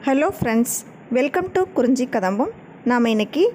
hello friends welcome to குறிஞ்சி கதம்பம் நாம் இன்னைக்கு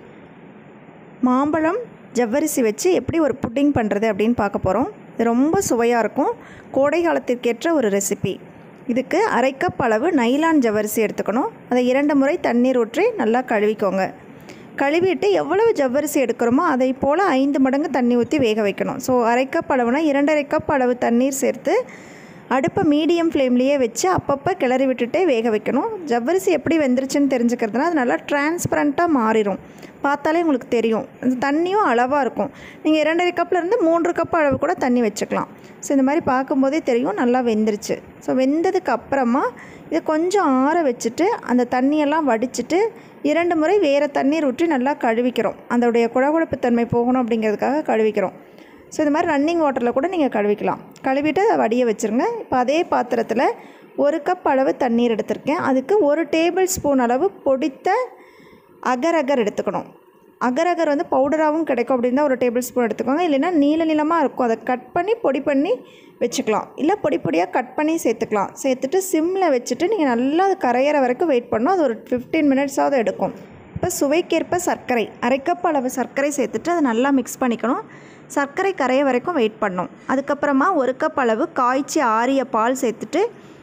மாம்பழம் ஜவ்வரிசி வச்சு எப்படி ஒரு புட்டிங் பண்ணுறது அப்படின்னு பார்க்க போகிறோம் இது ரொம்ப சுவையாக இருக்கும் கோடை காலத்திற்கேற்ற ஒரு ரெசிபி இதுக்கு அரை கப் அளவு நைலான் ஜவ்வரிசி எடுத்துக்கணும் அதை இரண்டு முறை தண்ணீர் ஊற்றி நல்லா கழுவிக்கோங்க கழுவிட்டு எவ்வளவு ஜவ்வரிசி எடுக்கிறோமோ அதை போல் ஐந்து மடங்கு தண்ணி ஊற்றி வேக வைக்கணும் ஸோ அரை கப் அளவுனா இரண்டரை கப் அளவு தண்ணீர் சேர்த்து அடுப்பை மீடியம் ஃப்ளேம்லேயே வச்சு அப்பப்போ கிளறி விட்டுட்டே வேக வைக்கணும் ஜவ்வரிசி எப்படி வெந்துருச்சுன்னு தெரிஞ்சுக்கிறதுனா அது நல்லா டிரான்ஸ்பரண்ட்டாக மாறிடும் பார்த்தாலே உங்களுக்கு தெரியும் அந்த தண்ணியும் அளவாக இருக்கும் நீங்கள் இரண்டரை கப்லேருந்து மூன்று கப் அளவு கூட தண்ணி வச்சுக்கலாம் ஸோ இந்த மாதிரி பார்க்கும்போதே தெரியும் நல்லா வெந்துருச்சு ஸோ வெந்ததுக்கு அப்புறமா இதை கொஞ்சம் ஆற வச்சுட்டு அந்த தண்ணியெல்லாம் வடிச்சிட்டு இரண்டு முறை வேறு தண்ணீர் ஊற்றி நல்லா கழுவிக்கிறோம் அதோடைய குழகுழப்பு தன்மை போகணும் அப்படிங்கிறதுக்காக கழுவிக்கிறோம் ஸோ இந்த மாதிரி ரன்னிங் வாட்டரில் கூட நீங்கள் கழுவிக்கலாம் கழுவிட்டு அதை வடிய வச்சுருங்க இப்போ அதே பாத்திரத்தில் ஒரு கப் அளவு தண்ணீர் எடுத்திருக்கேன் அதுக்கு ஒரு டேபிள் ஸ்பூன் அளவு பொடித்த அகர் அகர் எடுத்துக்கணும் அகர் அகர் வந்து பவுடராகவும் கிடைக்கும் அப்படின்னா ஒரு டேபிள் ஸ்பூன் எடுத்துக்கோங்க இல்லைன்னா நீள நீளமாக இருக்கும் அதை கட் பண்ணி பொடி பண்ணி வச்சுக்கலாம் இல்லை பொடி பொடியாக கட் பண்ணி சேர்த்துக்கலாம் சேர்த்துட்டு சிம்மில் வச்சுட்டு நீங்கள் நல்லா அது கரையிற வரைக்கும் வெயிட் பண்ணணும் அது ஒரு ஃபிஃப்டீன் மினிட்ஸாவது எடுக்கும் இப்போ சுவைக்கேற்ப சர்க்கரை அரை கப் அளவு சர்க்கரை சேர்த்துட்டு அதை நல்லா மிக்ஸ் பண்ணிக்கணும் சர்க்கரை கரைய வரைக்கும் வெயிட் பண்ணணும் அதுக்கப்புறமா ஒரு கப் அளவு காய்ச்சி ஆறிய பால் சேர்த்துட்டு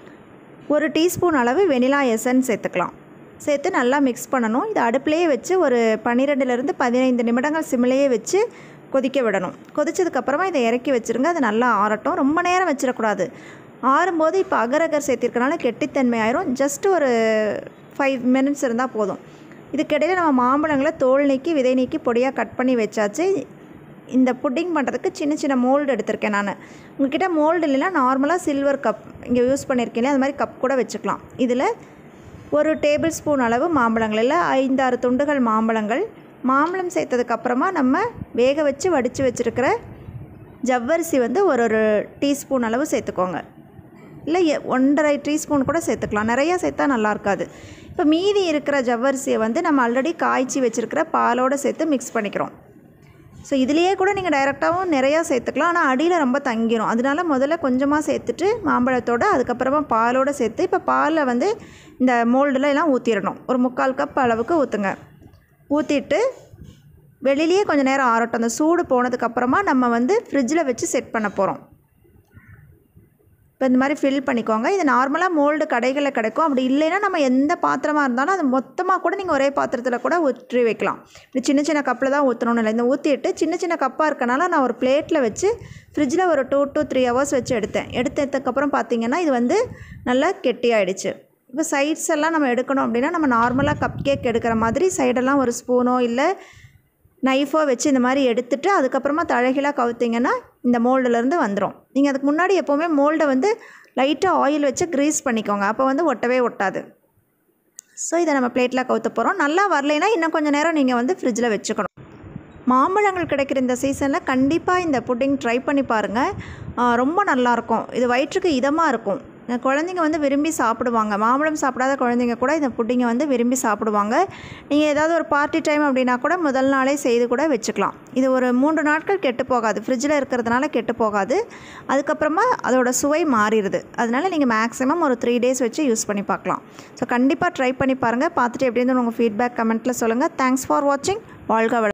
ஒரு டீஸ்பூன் அளவு வெனிலா எசன்ஸ் சேர்த்துக்கலாம் சேர்த்து நல்லா மிக்ஸ் பண்ணணும் இதை அடுப்புலேயே வச்சு ஒரு பன்னிரெண்டுலேருந்து பதினைந்து நிமிடங்கள் சிம்மிலேயே வச்சு கொதிக்க விடணும் கொதிச்சதுக்கப்புறமா இதை இறக்கி வச்சுருங்க அது நல்லா ஆறட்டும் ரொம்ப நேரம் வச்சிடக்கூடாது ஆறும்போது இப்போ அகரகர் சேர்த்திருக்கனால கெட்டித்தன்மை ஆயிரும் ஜஸ்ட் ஒரு ஃபைவ் மினிட்ஸ் இருந்தால் போதும் இதுக்கிடையில் நம்ம மாம்பழங்களை தோல் நீக்கி விதை நீக்கி பொடியாக கட் பண்ணி வச்சாச்சு இந்த புட்டிங் பண்ணுறதுக்கு சின்ன சின்ன மோல்டு எடுத்திருக்கேன் நான் உங்ககிட்ட மோல்டு இல்லைன்னா நார்மலாக சில்வர் கப் இங்கே யூஸ் பண்ணியிருக்கீங்களே அது மாதிரி கப் கூட வச்சுக்கலாம் இதில் ஒரு டேபிள் ஸ்பூன் அளவு மாம்பழங்கள் இல்லை ஐந்தாறு துண்டுகள் மாம்பழங்கள் மாம்பழம் சேர்த்ததுக்கப்புறமா நம்ம வேக வச்சு வடித்து வச்சுருக்கிற ஜவ்வரிசி வந்து ஒரு ஒரு டீஸ்பூன் அளவு சேர்த்துக்கோங்க இல்லை எ- ஒன்றரை டீஸ்பூன் கூட சேர்த்துக்கலாம் நிறையா சேர்த்தா நல்லா இருக்காது இப்போ மீதி இருக்கிற ஜவ்வரிசியை வந்து நம்ம ஆல்ரெடி காய்ச்சி வச்சுருக்கிற பாலோடு சேர்த்து மிக்ஸ் பண்ணிக்கிறோம் ஸோ இதுலேயே கூட நீங்கள் டைரெக்டாகவும் நிறையா சேர்த்துக்கலாம் ஆனால் அடியில் ரொம்ப தங்கிரும் அதனால முதல்ல கொஞ்சமாக சேர்த்துட்டு மாம்பழத்தோடு அதுக்கப்புறமா பாலோடு சேர்த்து இப்போ பாலில் வந்து இந்த மோல்டில் எல்லாம் ஊற்றிடணும் ஒரு முக்கால் கப் அளவுக்கு ஊற்றுங்க ஊற்றிட்டு வெளியிலேயே கொஞ்சம் நேரம் ஆறட்டும் அந்த சூடு போனதுக்கப்புறமா நம்ம வந்து ஃப்ரிட்ஜில் வச்சு செட் பண்ண போகிறோம் இப்போ இந்த மாதிரி ஃபில் பண்ணிக்கோங்க இது நார்மலாக மோல்டு கடைகளில் கிடைக்கும் அப்படி இல்லைன்னா நம்ம எந்த பாத்திரமாக இருந்தாலும் அது மொத்தமாக கூட நீங்கள் ஒரே பாத்திரத்தில் கூட ஊற்றி வைக்கலாம் இப்படி சின்ன சின்ன கப்பில் தான் ஊற்றணும்னு இல்லை இந்த ஊற்றிட்டு சின்ன சின்ன கப்பாக இருக்கனால நான் ஒரு பிளேட்டில் வச்சு ஃப்ரிட்ஜில் ஒரு டூ to த்ரீ ஹவர்ஸ் வச்சு எடுத்தேன் எடுத்ததுக்கப்புறம் பார்த்தீங்கன்னா இது வந்து நல்லா கெட்டியாயிடுச்சு இப்போ சைட்ஸ் எல்லாம் நம்ம எடுக்கணும் அப்படின்னா நம்ம நார்மலாக கப் கேக் எடுக்கிற மாதிரி சைடெல்லாம் ஒரு ஸ்பூனோ இல்லை நைஃபோ வச்சு இந்த மாதிரி எடுத்துட்டு அதுக்கப்புறமா தழகிலாக கவுத்திங்கன்னா இந்த மோல்டுலேருந்து வந்துடும் நீங்கள் அதுக்கு முன்னாடி எப்போவுமே மோல்டை வந்து லைட்டாக ஆயில் வச்சு க்ரீஸ் பண்ணிக்கோங்க அப்போ வந்து ஒட்டவே ஒட்டாது ஸோ இதை நம்ம பிளேட்டில் கவுத்த போகிறோம் நல்லா வரலைன்னா இன்னும் கொஞ்சம் நேரம் நீங்கள் வந்து ஃப்ரிட்ஜில் வச்சுக்கணும் மாம்பழங்கள் கிடைக்கிற இந்த சீசனில் கண்டிப்பாக இந்த புட்டிங் ட்ரை பண்ணி பாருங்கள் ஆ, ரொம்ப நல்லாயிருக்கும் இது வயிற்றுக்கு இதமாக இருக்கும் இந்த குழந்தைங்க வந்து விரும்பி சாப்பிடுவாங்க மாம்பழம் சாப்பிடாத குழந்தைங்க கூட இந்த புட்டிங்கை வந்து விரும்பி சாப்பிடுவாங்க நீங்கள் ஏதாவது ஒரு பார்ட்டி டைம் அப்படின்னா கூட முதல் நாளே செய்து கூட வச்சுக்கலாம் இது ஒரு மூன்று நாட்கள் கெட்டு போகாது ஃப்ரிட்ஜில் இருக்கிறதுனால கெட்டு போகாது அதுக்கப்புறமா அதோட சுவை மாறிடுது அதனால நீங்கள் மேக்ஸிமம் ஒரு த்ரீ டேஸ் வச்சு யூஸ் பண்ணி பார்க்கலாம் ஸோ கண்டிப்பாக ட்ரை பண்ணி பாருங்கள் பார்த்துட்டு எப்படி இருந்து உங்கள் ஃபீட்பேக் கமெண்ட்டில் சொல்லுங்கள் தேங்க்ஸ் ஃபார் வாட்சிங் வாழ்க வள